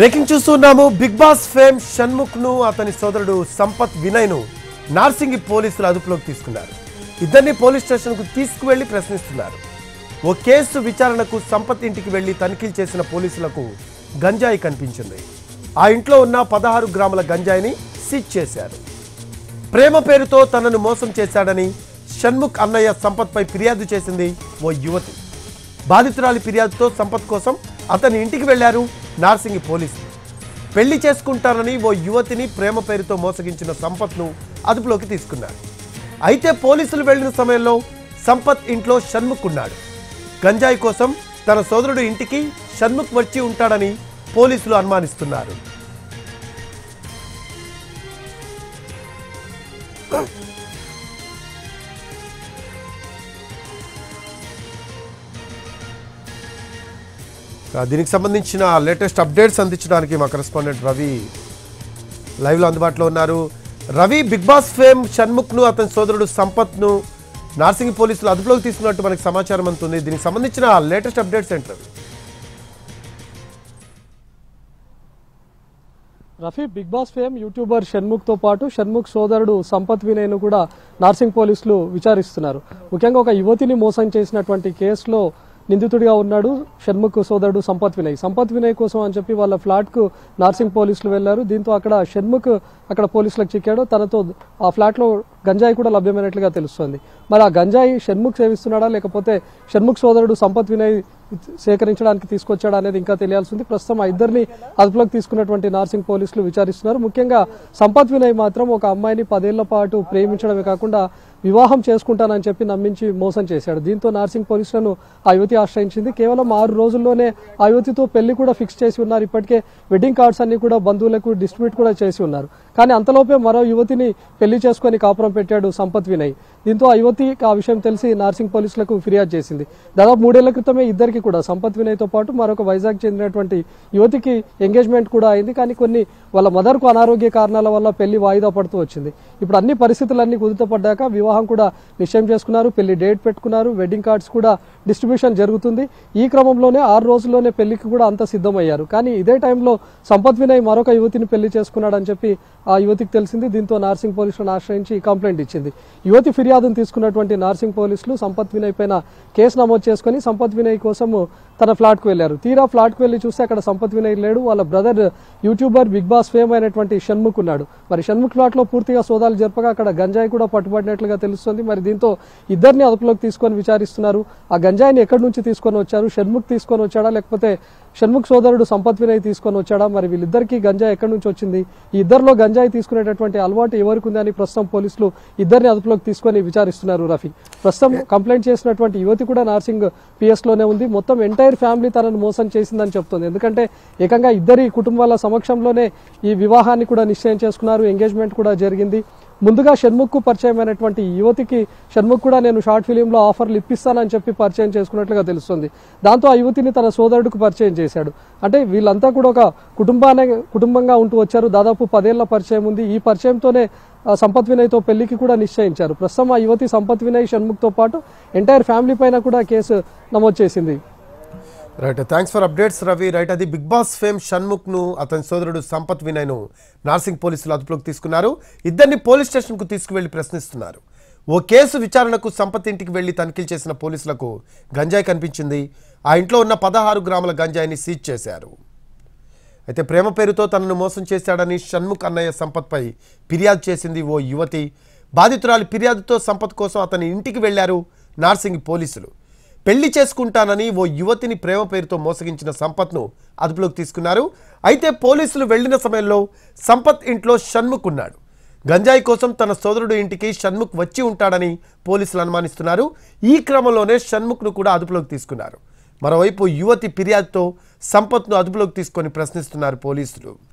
breaking చూస్తున్నాము big Boss fame Shanmukh ను అతని సోదరుడు సంపత్ వినయ్ ను నార్సింగి పోలీసులు అదుపులోకి తీసుకున్నారు ఇద్దరిని పోలీస్ స్టేషన్ కు తీసుకువెళ్లి ప్రశ్నిస్తున్నారు ఓ కేసు విచారణకు సంపత్ ఇంటికి వెళ్లి తనిఖీలు చేసిన పోలీసులకు గంజాయి కనిపించింది ఆ ఇంట్లో ఉన్న పదహారు గ్రాముల గంజాయిని సీజ్ చేశారు ప్రేమ పేరుతో తనను మోసం చేశాడని షణ్ముఖ్ అన్నయ్య సంపత్పై ఫిర్యాదు చేసింది ఓ యువతి బాధితురాలి ఫిర్యాదుతో సంపత్ కోసం అతని ఇంటికి వెళ్లారు నార్సింగి పోలీసులు పెళ్లి చేసుకుంటానని ఓ యువతిని ప్రేమ పేరుతో మోసగించిన సంపత్ను అదుపులోకి తీసుకున్నారు అయితే పోలీసులు వెళ్లిన సమయంలో సంపత్ ఇంట్లో షణ్ముఖ్ ఉన్నాడు గంజాయి కోసం తన సోదరుడు ఇంటికి షణ్ముఖ్ వచ్చి ఉంటాడని పోలీసులు అనుమానిస్తున్నారు ఆ, దీనికి సంబంధించిన లేటెస్ట్ అప్డేట్స్ అందించడానికి మా కరెస్పాండెంట్ రవి లైవ్లో అందుబాటులో ఉన్నారు రవి బిగ్ బాస్ ఫేమ్ షణ్ముఖ్ను అతని సోదరుడు సంపత్ను నార్సింగి పోలీసులు అదుపులోకి తీసుకున్నట్టు మనకి సమాచారం అందుతుంది దీనికి సంబంధించిన లేటెస్ట్ అప్డేట్స్ ఏంటి Ravi Rafi Big Boss fame YouTuber షణ్ముఖ్తో పాటు షణ్ముఖ్ సోదరుడు సంపత్ వినయ్ను కూడా నార్సింగ్ పోలీసులు విచారిస్తున్నారు ముఖ్యంగా ఒక యువతిని మోసం చేసినటువంటి కేసులో నిందితుడిగా ఉన్నాడు షణ్ముఖ్ సోదరుడు సంపత్ వినయ్ సంపత్ వినయ్ కోసం అని చెప్పి వాళ్ళ ఫ్లాట్ కు నార్సింగ్ పోలీసులు వెళ్లారు దీంతో అక్కడ షణ్ముఖ్ అక్కడ పోలీసులకు చిక్కాడు తనతో ఆ ఫ్లాట్ లో గంజాయి కూడా లభ్యమైనట్లుగా తెలుస్తోంది మరి ఆ గంజాయి షణ్ముఖ్ సేవిస్తున్నాడా లేకపోతే షణ్ముఖ్ సోదరుడు సంపత్ వినయ్ సేకరించడానికి తీసుకొచ్చాడా అనేది ఇంకా తెలియాల్సి ఉంది ప్రస్తుతం ఆ ఇద్దరిని అదుపులోకి తీసుకున్నటువంటి నార్సింగ్ పోలీసులు విచారిస్తున్నారు ముఖ్యంగా సంపత్ వినయ్ మాత్రం ఒక అమ్మాయిని పదేళ్ల పాటు ప్రేమించడమే కాకుండా వివాహం చేసుకుంటానని చెప్పి నమ్మించి మోసం చేశాడు దీంతో నార్సింగ్ పోలీసులను ఆ యువతి ఆశ్రయించింది కేవలం ఆరు రోజుల్లోనే ఆ యువతితో పెళ్లి కూడా ఫిక్స్ చేసి ఉన్నారు ఇప్పటికే వెడ్డింగ్ కార్డ్స్ అన్ని కూడా బంధువులకు డిస్ట్రిబ్యూట్ కూడా చేసి ఉన్నారు కానీ అంతలోపే మరో యువతిని పెళ్లి చేసుకొని కాపురం పెట్టాడు సంపత్ వినయ్ దీంతో ఆ యువతి ఆ విషయం తెలిసి నార్సింగ్ పోలీసులకు ఫిర్యాదు చేసింది దాదాపు మూడేళ్ల క్రితమే ఇద్దరికి కూడా సంపత్ వినయ్తో పాటు మరొక వైజాగ్ చెందినటువంటి యువతికి ఎంగేజ్మెంట్ కూడా అయింది కానీ కొన్ని వాళ్ళ మదర్కు అనారోగ్య కారణాల వల్ల పెళ్లి వాయిదా పడుతూ వచ్చింది ఇప్పుడు అన్ని పరిస్థితులన్నీ కుదుటపడ్డాక వివాహం కూడా నిశ్చయం చేసుకున్నారు పెళ్లి డేట్ పెట్టుకున్నారు వెడ్డింగ్ కార్డ్స్ కూడా డిస్ట్రిబ్యూషన్ జరుగుతుంది ఈ క్రమంలోనే ఆరు రోజుల్లోనే పెళ్లికి కూడా అంత సిద్ధమయ్యారు కానీ ఇదే టైంలో సంపత్ వినయ్ మరొక యువతిని పెళ్లి చేసుకున్నాడని చెప్పి ఆ యువతికి తెలిసింది దీంతో నార్సింగ్ పోలీసులను ఆశ్రయించి కంప్లైంట్ ఇచ్చింది యువతి ఫిర్యాదును తీసుకున్నటువంటి నార్సింగ్ పోలీసులు సంపత్ వినయ్ పైన కేసు నమోదు చేసుకుని సంపత్ వినయ్ కోసం తన ఫ్లాట్కు వెళ్లారు తీరా ఫ్లాట్కు వెళ్లి చూస్తే అక్కడ సంపత్ వినయ్ లేడు వాళ్ళ brother YouTuber Big Boss fame అయినటువంటి షణ్ముఖ్ ఉన్నాడు మరి షణ్ముఖ్ ఫ్లాట్ లో పూర్తిగా సోదాలు జరపగా అక్కడ గంజాయి కూడా పట్టుబడినట్లుగా తెలుస్తుంది మరి దీంతో ఇద్దరిని అదుపులోకి తీసుకొని విచారిస్తున్నారు ఆ గంజాయిని ఎక్కడి నుంచి తీసుకొని వచ్చారు షణ్ముఖ్ తీసుకొని వచ్చాడా లేకపోతే షణ్ముఖ్ సోదరుడు సంపత్ వినయ్ తీసుకొని వచ్చాడా మరి వీళ్ళిద్దరికి గంజాయి ఎక్కడి నుంచి వచ్చింది ఈ ఇద్దరిలో గంజాయి తీసుకునేటటువంటి అలవాటు ఎవరికి ఉందని ప్రస్తుతం పోలీసులు ఇద్దరిని అదుపులోకి తీసుకొని విచారిస్తున్నారు రఫీ ప్రస్తుతం కంప్లైంట్ చేసినటువంటి యువతి కూడా నార్సింగ్ పిఎస్ లోనే ఉంది మొత్తం ఎంటైర్ ఫ్యామిలీ తనను మోసం చేసిందని చెప్తుంది ఎందుకంటే ఏకంగా ఇద్దరి కుటుంబాల సమక్షంలోనే ఈ వివాహాన్ని కూడా నిశ్చయం చేసుకున్నారు ఎంగేజ్మెంట్ కూడా జరిగింది ముందుగా షణ్ముఖ్ పరిచయమైనటువంటి ఈ యువతికి షణ్ముఖ్ కూడా నేను షార్ట్ ఫిలింలో ఆఫర్లు ఇప్పిస్తానని చెప్పి పరిచయం చేసుకున్నట్లుగా తెలుస్తుంది దాంతో ఆ యువతిని తన సోదరుడికి పరిచయం చేశాడు అంటే వీళ్ళంతా కూడా ఒక కుటుంబానే కుటుంబంగా ఉంటూ వచ్చారు దాదాపు పదేళ్ల పరిచయం ఉంది ఈ పరిచయంతోనే ఆ, సంపత్ వినయ్తో పెళ్లికి కూడా నిశ్చయించారు ప్రస్తుతం ఆ యువతి సంపత్ వినయ్ షణ్ముఖ్తో పాటు ఎంటైర్ ఫ్యామిలీ పైన కూడా కేసు నమోదు చేసింది right thanks for updates Ravi right అది బిగ్ బాస్ ఫేమ్ షణ్ముఖ్ ను అతని సోదరుడు సంపత్ వినయ్ ను నార్సింగ్ పోలీసులు అదుపులోకి తీసుకున్నారు ఇద్దరిని పోలీస్ స్టేషన్ కు తీసుకువెళ్లి ప్రశ్నిస్తున్నారు ఓ కేసు విచారణకు సంపత్ ఇంటికి వెళ్లి తనిఖీలు చేసిన పోలీసులకు గంజాయి కనిపించింది ఆ ఇంట్లో ఉన్న పదహారు గ్రాముల గంజాయిని సీజ్ చేశారు అయితే ప్రేమ పేరుతో తనను మోసం చేశాడని షణ్ముఖ్ అన్నయ్య సంపత్పై ఫిర్యాదు చేసింది ఓ యువతి బాధితురాలి ఫిర్యాదుతో సంపత్ కోసం అతని ఇంటికి వెళ్లారు నార్సింగ్ పోలీసులు పెళ్లి చేసుకుంటానని ఓ యువతిని ప్రేమ పేరుతో మోసగించిన సంపత్ను అదుపులోకి తీసుకున్నారు అయితే పోలీసులు వెళ్లిన సమయంలో సంపత్ ఇంట్లో షణ్ముఖ్ ఉన్నాడు గంజాయి కోసం తన సోదరుడు ఇంటికి షణ్ముఖ్ వచ్చి ఉంటాడని పోలీసులు అనుమానిస్తున్నారు ఈ క్రమంలోనే షణ్ముఖ్ను కూడా అదుపులోకి తీసుకున్నారు మరోవైపు యువతి ఫిర్యాదుతో సంపత్ను అదుపులోకి తీసుకొని ప్రశ్నిస్తున్నారు పోలీసులు